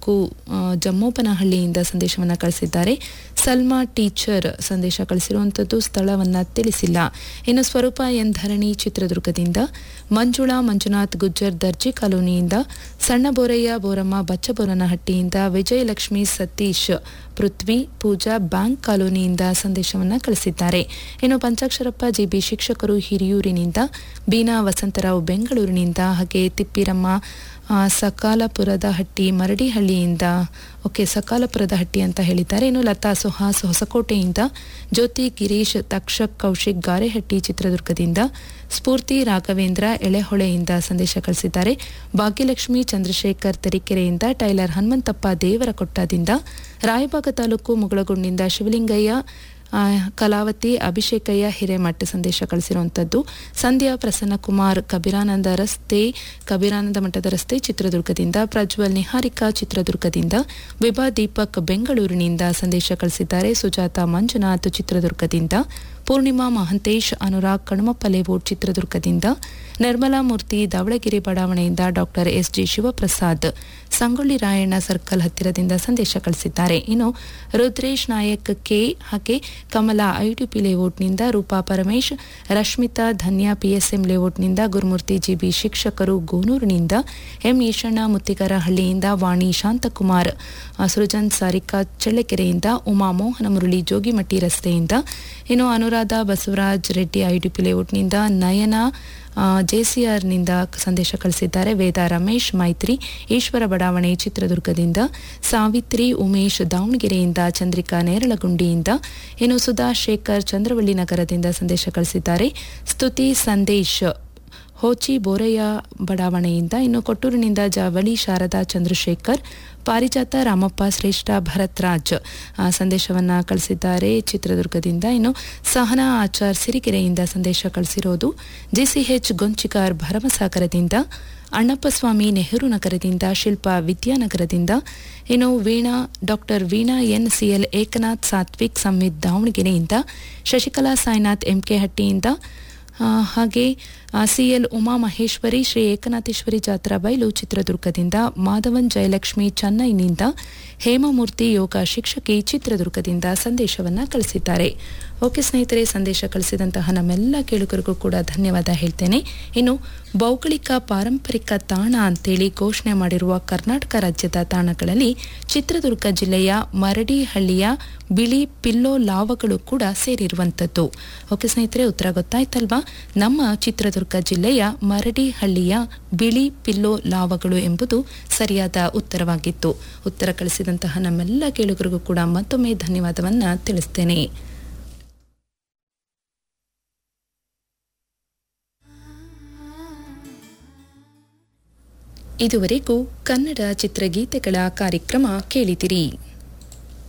ತಾಲೂಕು ಆ, ಜಮ್ಮೋಪನಹಳ್ಳಿಯಿಂದ ಸಂದೇಶವನ್ನು ಕಳಿಸಿದ್ದಾರೆ ಸಲ್ಮಾ ಟೀಚರ್ ಸಂದೇಶ ಕಳಿಸಿರುವಂಥದ್ದು ಸ್ಥಳವನ್ನು ತಿಳಿಸಿಲ್ಲ ಇನ್ನು ಸ್ವರೂಪ ಎನ್ ಧರಣಿ ಚಿತ್ರದುರ್ಗದಿಂದ ಮಂಜುಳಾ ಮಂಜುನಾಥ್ ಗುಜ್ಜರ್ ದರ್ಜಿ ಕಾಲೋನಿಯಿಂದ ಸಣ್ಣ ಬೋರಯ್ಯ ಬೋರಮ್ಮ ಬಚ್ಚಬೋರನಹಟ್ಟಿಯಿಂದ ವಿಜಯಲಕ್ಷ್ಮಿ ಸತೀಶ್ ಪೃಥ್ವಿ ಪೂಜಾ ಬ್ಯಾಂಕ್ ಕಾಲೋನಿಯಿಂದ ಸಂದೇಶವನ್ನು ಕಳಿಸಿದ್ದಾರೆ ಇನ್ನು ಪಂಚಾಕ್ಷರಪ್ಪ ಜಿಬಿ ಶಿಕ್ಷಕರು ಹಿರಿಯೂರಿನಿಂದ ಬೀನಾ ವಸಂತರಾವ್ ಬೆಂಗಳೂರಿನಿಂದ ಹಾಗೆ ತಿಪ್ಪಿರಮ್ಮ ಆ, ಸಕಾಲಪುರದ ಹಟ್ಟಿ ಮರಡಿಹಳ್ಳಿಯಿಂದ ಓಕೆ ಸಕಾಲಪುರದ ಹಟ್ಟಿ ಅಂತ ಹೇಳಿದ್ದಾರೆ ಇನ್ನು ಲತಾ ಸುಹಾಸ್ ಹೊಸಕೋಟೆಯಿಂದ ಜ್ಯೋತಿ ಗಿರೀಶ್ ತಕ್ಷಕ್ ಕೌಶಿಕ್ ಗಾರೆಹಟ್ಟಿ ಚಿತ್ರದುರ್ಗದಿಂದ ಸ್ಫೂರ್ತಿ ರಾಘವೇಂದ್ರ ಎಳೆಹೊಳೆಯಿಂದ ಸಂದೇಶ ಕಳಿಸಿದ್ದಾರೆ ಭಾಗ್ಯಲಕ್ಷ್ಮಿ ಚಂದ್ರಶೇಖರ್ ತರೀಕೆರೆಯಿಂದ ಟೈಲರ್ ಹನುಮಂತಪ್ಪ ದೇವರಕೊಟ್ಟದಿಂದ ರಾಯಬಾಗ ತಾಲೂಕು ಮುಗಳಗುಂಡಿಂದ ಶಿವಲಿಂಗಯ್ಯ ಆ, ಕಲಾವತಿ ಅಭಿಷೇಕಯ್ಯ ಹಿರೇಮಠ್ ಸಂದೇಶ ಕಳಿಸಿರುವಂಥದ್ದು ಸಂಧ್ಯಾ ಪ್ರಸನ್ನಕುಮಾರ್ ಕಬೀರಾನಂದ ರಸ್ತೆ ಕಬೀರಾನಂದ ಮಠದ ರಸ್ತೆ ಚಿತ್ರದುರ್ಗದಿಂದ ಪ್ರಜ್ವಲ್ ನಿಹಾರಿಕಾ ಚಿತ್ರದುರ್ಗದಿಂದ ವಿಭಾ ದೀಪಕ್ ಬೆಂಗಳೂರಿನಿಂದ ಸಂದೇಶ ಕಳಿಸಿದ್ದಾರೆ ಸುಜಾತ ಮಂಜುನಾಥ್ ಚಿತ್ರದುರ್ಗದಿಂದ ಪೂರ್ಣಿಮಾ ಮಹಂತೇಶ್ ಅನುರಾಗ್ ಕಣಮಪ್ಪ ಲೇಔಟ್ ಚಿತ್ರದುರ್ಗದಿಂದ ನಿರ್ಮಲಾ ಮೂರ್ತಿ ದಾವಣಗೆರೆ ಬಡಾವಣೆಯಿಂದ doctor S G Shivaprasad Sangolli Rayanna circle ಹತ್ತಿರದಿಂದ ಸಂದೇಶ ಕಳಿಸಿದ್ದಾರೆ ಇನ್ನು ರುದ್ರೇಶ್ ನಾಯಕ್ ಕೆ ಹಾಗೆ ಕಮಲಾ ಐಟಿಪಿ ಲೇಔಟ್ನಿಂದ ರೂಪಾ ಪರಮೇಶ್ ರಶ್ಮಿತಾ ಧನ್ಯಾ ಪಿಎಸ್ಎಂ ಲೇಔಟ್ನಿಂದ ಗುರುಮೂರ್ತಿ ಜಿಬಿ ಶಿಕ್ಷಕರು ಗೋನೂರಿನಿಂದ ಎಂ ಈಶಣ್ಣ ಮುತ್ತಿಗರಹಳ್ಳಿಯಿಂದ ವಾಣಿ ಶಾಂತಕುಮಾರ್ ಆ, ಸೃಜನ್ ಸಾರಿಕಾ ಚಳ್ಳಕೆರೆಯಿಂದ ಉಮಾ ಮೋಹನ ಮುರಳಿ ಜೋಗಿಮಟ್ಟಿ ರಸ್ತೆಯಿಂದ ಇನ್ನು ಅನುರಾಧ ಬಸವರಾಜ್ ರೆಡ್ಡಿ ಐಟಿಪಿ ಲೇಔಟ್ನಿಂದ ನಯನ ಜೆಸಿಆರ್ನಿಂದ ಸಂದೇಶ ಕಳಿಸಿದ್ದಾರೆ ವೇದ ರಮೇಶ್ ಮೈತ್ರಿ ಈಶ್ವರ ಬಡಾವಣೆ ಚಿತ್ರದುರ್ಗದಿಂದ ಸಾವಿತ್ರಿ ಉಮೇಶ್ ದಾವಣಗೆರೆಯಿಂದ ಚಂದ್ರಿಕಾ ನೇರಳಗುಂಡಿಯಿಂದ ಇನ್ನು ಸುಧಾ ಶೇಖರ್ ಚಂದ್ರವಳ್ಳಿ ನಗರದಿಂದ ಸಂದೇಶ ಕಳಿಸಿದ್ದಾರೆ ಸ್ತುತಿ ಸಂದೇಶ್ ಹೋಚಿ ಬೋರಯ್ಯ ಬಡಾವಣೆಯಿಂದ ಇನ್ನು ಕೊಟ್ಟೂರಿನಿಂದ ಜಾವಳಿ ಶಾರದಾ ಚಂದ್ರಶೇಖರ್ ಪಾರಿಜಾತ ರಾಮಪ್ಪ ಶ್ರೇಷ್ಠ ಭರತ್ ರಾಜ್ ಆ, ಸಂದೇಶವನ್ನ ಕಳಿಸಿದ್ದಾರೆ ಚಿತ್ರದುರ್ಗದಿಂದ ಇನ್ನು ಸಹನಾ ಆಚಾರ್ ಸಿರಿಗೆರೆಯಿಂದ ಸಂದೇಶ ಕಳಿಸಿರೋದು ಜಿಸಿಎಚ್ ಗೊಂಚಿಕಾರ್ ಭರಮಸಾಗರದಿಂದ ಅಣ್ಣಪ್ಪಸ್ವಾಮಿ ನೆಹರು ನಗರದಿಂದ ಶಿಲ್ಪಾ ವಿದ್ಯಾನಗರದಿಂದ ಇನ್ನು Veena doctor Veena N CL Ekanath Satvik Samvith ದಾವಣಗೆರೆಯಿಂದ ಶಶಿಕಲಾ ಸಾಯಿನಾಥ್ ಎಂಕೆ ಹಟ್ಟಿಯಿಂದ ಆ, ಹಾಗೆ ಸಿಎಲ್ ಉಮಾ ಮಹೇಶ್ವರಿ ಶ್ರೀ ಏಕನಾಥೇಶ್ವರಿ ಜಾತ್ರಾ ಬಯಲು ಚಿತ್ರದುರ್ಗದಿಂದ ಮಾಧವನ್ ಜಯಲಕ್ಷ್ಮಿ ಚೆನ್ನೈನಿಂದ ಹೇಮಮೂರ್ತಿ ಯೋಗ ಶಿಕ್ಷಕಿ ಚಿತ್ರದುರ್ಗದಿಂದ ಸಂದೇಶವನ್ನ ಕಳಿಸಿದ್ದಾರೆ ಓಕೆ ಸ್ನೇಹಿತರೆ ಸಂದೇಶ ಕಳಿಸಿದಂತಹ ನಮ್ಮೆಲ್ಲ ಕೇಳುಗರಿಗೂ ಕೂಡ ಧನ್ಯವಾದ ಹೇಳ್ತೇನೆ ಇನ್ನು ಭೌಗೋಳಿಕ ಪಾರಂಪರಿಕ ತಾಣ ಅಂತೇಳಿ ಘೋಷಣೆ ಮಾಡಿರುವ ಕರ್ನಾಟಕ ರಾಜ್ಯದ ತಾಣಗಳಲ್ಲಿ ಚಿತ್ರದುರ್ಗ ಜಿಲ್ಲೆಯ ಮರಡಿಹಳ್ಳಿಯ ಬಿಳಿ ಪಿಲ್ಲೋ ಲಾವಗಳು ಕೂಡ ಸೇರಿರುವಂಥದ್ದು ಓಕೆ ಸ್ನೇಹಿತರೆ ಉತ್ತರ ಗೊತ್ತಾಯ್ತಲ್ವಾ ನಮ್ಮ ಚಿತ್ರದುರ್ಗ ಜಿಲ್ಲೆಯ ಮರಡಿಹಳ್ಳಿಯ ಬಿಳಿ ಪಿಲ್ಲೋ ಲಾವಗಳು ಎಂಬುದು ಸರಿಯಾದ ಉತ್ತರವಾಗಿತ್ತು ಉತ್ತರ ಕಳಿಸಿದಂತಹ ನಮ್ಮೆಲ್ಲ ಕೇಳುಗರಿಗೂ ಕೂಡ ಮತ್ತೊಮ್ಮೆ ಧನ್ಯವಾದವನ್ನ ತಿಳಿಸ್ತೇನೆ ಇದುವರೆಗೂ ಕನ್ನಡ ಚಿತ್ರಗೀತೆಗಳ ಕಾರ್ಯಕ್ರಮ ಕೇಳಿದಿರಿ